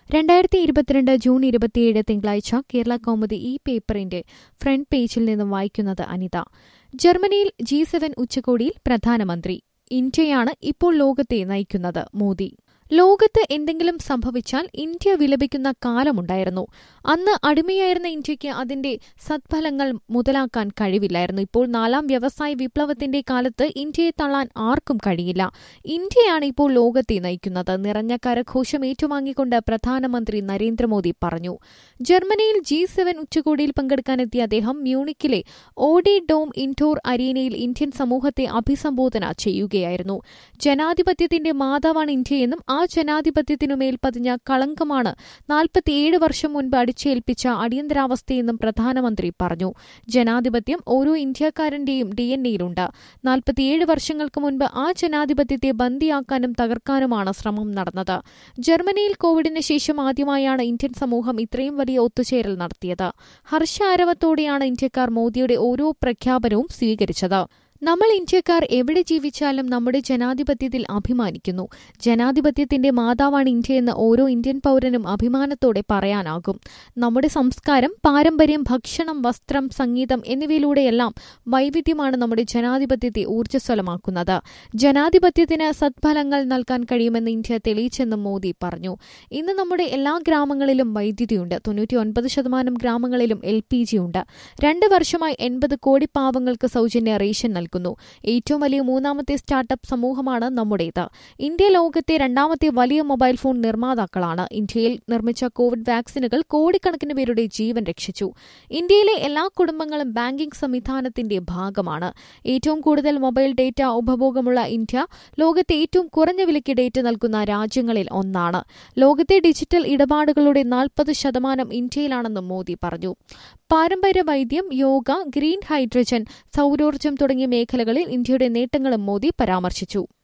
രണ്ടായിരത്തി ഇരുപത്തിരണ്ട് ജൂൺ ഇരുപത്തിയേഴ് തിങ്കളാഴ്ച കേരള കൗമുദി ഈ പേപ്പറിന്റെ ഫ്രണ്ട് പേജിൽ നിന്നും വായിക്കുന്നത് അനിത ജർമ്മനിയിൽ ജി സെവൻ ഉച്ചകോടിയിൽ പ്രധാനമന്ത്രി ഇന്ത്യയാണ് ഇപ്പോൾ ലോകത്തെ നയിക്കുന്നത് മോദി ലോകത്ത് എന്തെങ്കിലും സംഭവിച്ചാൽ ഇന്ത്യ വിലപിക്കുന്ന കാലമുണ്ടായിരുന്നു അന്ന് അടിമയായിരുന്ന ഇന്ത്യയ്ക്ക് അതിന്റെ സദ്ഫലങ്ങൾ മുതലാക്കാൻ കഴിവില്ലായിരുന്നു ഇപ്പോൾ നാലാം വ്യവസായ വിപ്ലവത്തിന്റെ കാലത്ത് ഇന്ത്യയെ തള്ളാൻ ആർക്കും കഴിയില്ല ഇന്ത്യയാണ് ഇപ്പോൾ ലോകത്തെ നയിക്കുന്നത് നിറഞ്ഞ കരഘോഷം ഏറ്റുവാങ്ങിക്കൊണ്ട് പ്രധാനമന്ത്രി നരേന്ദ്രമോദി പറഞ്ഞു ജർമ്മനിയിൽ ജി സെവൻ ഉച്ചകോടിയിൽ പങ്കെടുക്കാനെത്തിയ അദ്ദേഹം മ്യൂണിക്കിലെ ഓഡി ഡോം ഇൻഡോർ അരീനയിൽ ഇന്ത്യൻ സമൂഹത്തെ അഭിസംബോധന ചെയ്യുകയായിരുന്നു ജനാധിപത്യത്തിന്റെ മാതാവാണ് ഇന്ത്യയെന്നും ആ ജനാധിപത്യത്തിനുമേൽ പതിഞ്ഞ കളങ്കമാണ് നാൽപ്പത്തിയേഴ് വർഷം മുൻപ് അടിച്ചേൽപ്പിച്ച അടിയന്തരാവസ്ഥയെന്നും പ്രധാനമന്ത്രി പറഞ്ഞു ജനാധിപത്യം ഓരോ ഇന്ത്യക്കാരന്റെയും ഡി എൻ എയിലുണ്ട് നാൽപ്പത്തിയേഴ് വർഷങ്ങൾക്ക് മുൻപ് ആ ജനാധിപത്യത്തെ ബന്ദിയാക്കാനും തകർക്കാനുമാണ് ശ്രമം നടന്നത് ജർമ്മനിയിൽ കോവിഡിന് ശേഷം ആദ്യമായാണ് ഇന്ത്യൻ സമൂഹം ഇത്രയും വലിയ ഒത്തുചേരൽ നടത്തിയത് ഹർഷാരവത്തോടെയാണ് ഇന്ത്യക്കാർ മോദിയുടെ ഓരോ പ്രഖ്യാപനവും സ്വീകരിച്ചത് നമ്മൾ ഇന്ത്യക്കാർ എവിടെ ജീവിച്ചാലും നമ്മുടെ ജനാധിപത്യത്തിൽ അഭിമാനിക്കുന്നു ജനാധിപത്യത്തിന്റെ മാതാവാണ് ഇന്ത്യയെന്ന് ഓരോ ഇന്ത്യൻ പൗരനും അഭിമാനത്തോടെ പറയാനാകും നമ്മുടെ സംസ്കാരം പാരമ്പര്യം ഭക്ഷണം വസ്ത്രം സംഗീതം എന്നിവയിലൂടെയെല്ലാം വൈവിധ്യമാണ് നമ്മുടെ ജനാധിപത്യത്തെ ഊർജ്ജസ്വലമാക്കുന്നത് ജനാധിപത്യത്തിന് സദ്ഫലങ്ങൾ നൽകാൻ കഴിയുമെന്ന് ഇന്ത്യ തെളിയിച്ചെന്നും മോദി പറഞ്ഞു ഇന്ന് നമ്മുടെ എല്ലാ ഗ്രാമങ്ങളിലും വൈദ്യുതിയുണ്ട് തൊണ്ണൂറ്റിയൊൻപത് ശതമാനം ഗ്രാമങ്ങളിലും എൽ പി ജി ഉണ്ട് രണ്ട് വർഷമായി എൺപത് കോടി പാവങ്ങൾക്ക് സൗജന്യ റേഷൻ നൽകും നൽകുന്നു ഏറ്റവും വലിയ മൂന്നാമത്തെ സ്റ്റാർട്ടപ്പ് സമൂഹമാണ് നമ്മുടേത് ഇന്ത്യ ലോകത്തെ രണ്ടാമത്തെ വലിയ മൊബൈൽ ഫോൺ നിർമ്മാതാക്കളാണ് ഇന്ത്യയിൽ നിർമ്മിച്ച കോവിഡ് വാക്സിനുകൾ കോടിക്കണക്കിന് പേരുടെ ജീവൻ രക്ഷിച്ചു ഇന്ത്യയിലെ എല്ലാ കുടുംബങ്ങളും ബാങ്കിംഗ് സംവിധാനത്തിന്റെ ഭാഗമാണ് ഏറ്റവും കൂടുതൽ മൊബൈൽ ഡേറ്റ ഉപഭോഗമുള്ള ഇന്ത്യ ലോകത്തെ ഏറ്റവും കുറഞ്ഞ വിലയ്ക്ക് ഡേറ്റ നൽകുന്ന രാജ്യങ്ങളിൽ ഒന്നാണ് ലോകത്തെ ഡിജിറ്റൽ ഇടപാടുകളുടെ നാൽപ്പത് ശതമാനം ഇന്ത്യയിലാണെന്നും മോദി പറഞ്ഞു പാരമ്പര്യ വൈദ്യം യോഗ ഗ്രീൻ ഹൈഡ്രജൻ സൌരോർജ്ജം തുടങ്ങിയ മേഖലകളിൽ ഇന്ത്യയുടെ നേട്ടങ്ങളും മോദി പരാമർശിച്ചു